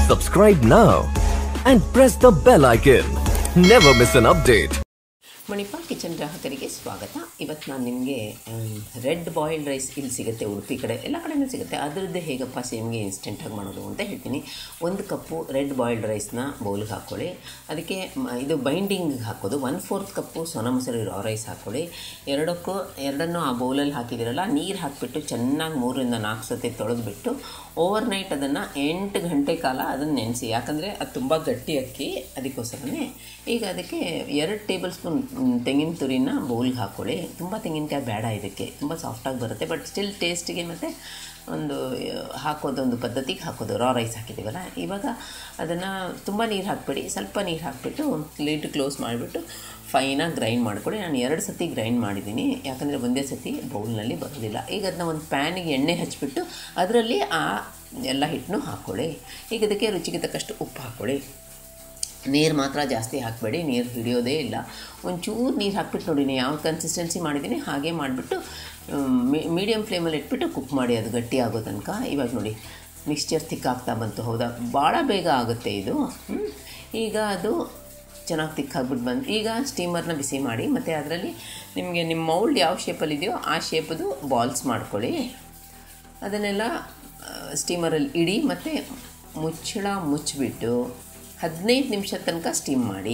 Subscribe now and press the bell icon. Never miss an update. Manipal kitchen ಗ್ರಾಹಕರಿಗೆ ಸ್ವಾಗತ ಇವತ್ತು ನಾನು ನಿಮಗೆ ರೆಡ್ ಬಾಯ್ಲ್ಡ್ ರೈಸ್ ಇಲ್ಲಿ ಸಿಗುತ್ತೆ ಉಡುಪಿ ಕಡೆ ಎಲ್ಲ ಕಡೆನೂ ಸಿಗುತ್ತೆ ಅದರದ್ದು ಹೇಗಪ್ಪ ಸೇಮ್ಗೆ ಇನ್ಸ್ಟೆಂಟಾಗಿ ಮಾಡೋದು ಅಂತ ಹೇಳ್ತೀನಿ ಒಂದು ಕಪ್ಪು ರೆಡ್ ಬಾಯ್ಲ್ಡ್ ರೈಸ್ನ ಬೌಲ್ಗೆ ಹಾಕ್ಕೊಳ್ಳಿ ಅದಕ್ಕೆ ಮ- ಇದು ಬೈಂಡಿಂಗಿಗೆ ಹಾಕೋದು ಒನ್ ಫೋರ್ತ್ ಕಪ್ಪು ಸೋನಾ ಮಸೂರಿ ರಾ ರೈಸ್ ಹಾಕ್ಕೊಳ್ಳಿ ಎರಡಕ್ಕೂ ಎರಡನ್ನೂ ಆ ಬೌಲಲ್ಲಿ ಹಾಕಿದಿರಲ್ಲ ನೀರು ಹಾಕಿಬಿಟ್ಟು ಚೆನ್ನಾಗಿ ಮೂರರಿಂದ ನಾಲ್ಕು ಸತಿ ತೊಳೆದ್ಬಿಟ್ಟು ಓವರ್ ನೈಟ್ ಅದನ್ನು ಎಂಟು ಗಂಟೆ ಕಾಲ ಅದನ್ನು ನೆನೆಸಿ ಯಾಕಂದರೆ ಅದು ತುಂಬ ಗಟ್ಟಿ ಅಕ್ಕಿ ಅದಕ್ಕೋಸ್ಕರನೇ ಈಗ ಅದಕ್ಕೆ ಎರಡು ಟೇಬಲ್ ಸ್ಪೂನ್ ತೆಂಗಿನ ತುರಿನ ಬೌಲ್ಗೆ ಹಾಕ್ಕೊಳ್ಳಿ ತುಂಬ ತೆಂಗಿನಕಾಯಿ ಬೇಡ ಇದಕ್ಕೆ ತುಂಬ ಸಾಫ್ಟಾಗಿ ಬರುತ್ತೆ ಬಟ್ ಸ್ಟಿಲ್ ಟೇಸ್ಟಿಗೆ ಮತ್ತು ಒಂದು ಆ, ಹಾಕೋದೊಂದು ಪದ್ಧತಿಗೆ ಹಾಕೋದು ರಾ ರೈಸ್ ಹಾಕಿದ್ದೀವಲ್ಲ ಇವಾಗ ಅದನ್ನು ತುಂಬ ನೀರು ಹಾಕ್ಬೇಡಿ ಸ್ವಲ್ಪ ನೀರು ಹಾಕಿಬಿಟ್ಟು ಲಿಡ್ ಕ್ಲೋಸ್ ಮಾಡಿಬಿಟ್ಟು ಫೈನಾಗಿ ಗ್ರೈಂಡ್ ಮಾಡ್ಕೊಳ್ಳಿ ನಾನು ಎರಡು ಸತಿ ಗ್ರೈಂಡ್ ಮಾಡಿದ್ದೀನಿ ಯಾಕಂದರೆ ಒಂದೇ ಸತಿ ಬೌಲ್ನಲ್ಲಿ ಬರೋದಿಲ್ಲ ಈಗ ಅದನ್ನ ಒಂದು ಪ್ಯಾನಿಗೆ ಎಣ್ಣೆ ಹಚ್ಬಿಟ್ಟು ಅದರಲ್ಲಿ ಆ ಎಲ್ಲ ಹಿಟ್ಟನ್ನು ಹಾಕ್ಕೊಳ್ಳಿ ಈಗ ಇದಕ್ಕೆ ರುಚಿಗೆ ತಕ್ಕಷ್ಟು ಉಪ್ಪು ಹಾಕ್ಕೊಳ್ಳಿ ನೀರು ಮಾತ್ರ ಜಾಸ್ತಿ ಹಾಕಬೇಡಿ ನೀರು ಹಿಡಿಯೋದೇ ಇಲ್ಲ ಒಂಚೂರು ನೀರು ಹಾಕ್ಬಿಟ್ಟು ನೋಡಿ ನೀವು ಯಾವ ಕನ್ಸಿಸ್ಟೆನ್ಸಿ ಮಾಡಿದ್ದೀನಿ ಹಾಗೆ ಮಾಡಿಬಿಟ್ಟು ಮೀಡಿಯಮ್ ಫ್ಲೇಮಲ್ಲಿ ಇಟ್ಬಿಟ್ಟು ಕುಕ್ ಮಾಡಿ ಅದು ಗಟ್ಟಿ ಆಗೋ ತನಕ ಇವಾಗ ನೋಡಿ ಮಿಕ್ಸ್ಚರ್ ಥಿಕ್ ಆಗ್ತಾ ಬಂತು ಹೌದಾ ಭಾಳ ಬೇಗ ಆಗುತ್ತೆ ಇದು ಹ್ಮ್. ಈಗ ಅದು ಚೆನ್ನಾಗಿ ತಿಕ್ ಆಗ್ಬಿಟ್ಟು ಬಂದು ಈಗ ಸ್ಟೀಮರ್ನ ಬಿಸಿ ಮಾಡಿ ಮತ್ತು ಅದರಲ್ಲಿ ನಿಮಗೆ ನಿಮ್ಮ ಮೌಲ್ಡ್ ಯಾವ ಶೇಪಲ್ಲಿದೆಯೋ ಆ ಶೇಪದು ಬಾಲ್ಸ್ ಮಾಡ್ಕೊಳ್ಳಿ ಅದನ್ನೆಲ್ಲ ಸ್ಟೀಮರಲ್ಲಿ ಇಡಿ ಮತ್ತು ಮುಚ್ಚಳ ಮುಚ್ಚಿಬಿಟ್ಟು ಹದಿನೈದು ನಿಮಿಷ ತನಕ ಸ್ಟೀಮ್ ಮಾಡಿ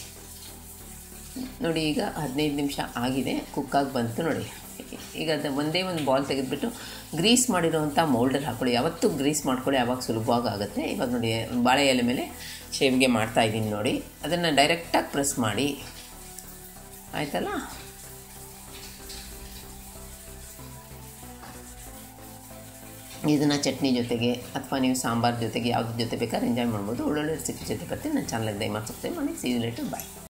ನೋಡಿ ಈಗ ಹದಿನೈದು ನಿಮಿಷ ಆಗಿದೆ ಕುಕ್ಕಾಗಿ ಬಂತು ನೋಡಿ ಈಗ ಅದು ಒಂದೇ ಒಂದು ಬಾಲ್ ತೆಗೆದುಬಿಟ್ಟು ಗ್ರೀಸ್ ಮಾಡಿರೋವಂಥ ಮೌಲ್ಡಲ್ಲಿ ಹಾಕ್ಕೊಳ್ಳಿ ಯಾವತ್ತೂ ಗ್ರೀಸ್ ಮಾಡ್ಕೊಳ್ಳಿ ಯಾವಾಗ ಸುಲಭವಾಗಿ ಆಗುತ್ತೆ ಇವಾಗ ನೋಡಿ ಬಾಳೆ ಎಲೆ ಮೇಲೆ ಶೇವಿಗೆ ಮಾಡ್ತಾ ಇದ್ದೀನಿ ನೋಡಿ ಅದನ್ನು ಡೈರೆಕ್ಟಾಗಿ ಪ್ರೆಸ್ ಮಾಡಿ ಆಯ್ತಲ್ಲ ಇದನ್ನು ಚಟ್ನಿ ಜೊತೆಗೆ ಅಥವಾ ನೀವು ಸಾಂಬಾರ್ ಜೊತೆಗೆ ಯಾವ್ದ್ರ ಜೊತೆ ಬೇಕಾದ್ರೆ ಎಂಜಾಯ್ ಮಾಡ್ಬೋದು ಒಳ್ಳೊಳ್ಳೆ ರೆಸಿಪಿ ಜೊತೆ ಬರ್ತೀನಿ ನನ್ನ ಚಾನಲ್ಗೆ ದಯಮಾಡಿ ಸಬ್ಸ್ಕ್ರೈಬ್ ಮಾಡಿ ಸಿ ಯು ಲೇಟರ್ ಬಾಯ್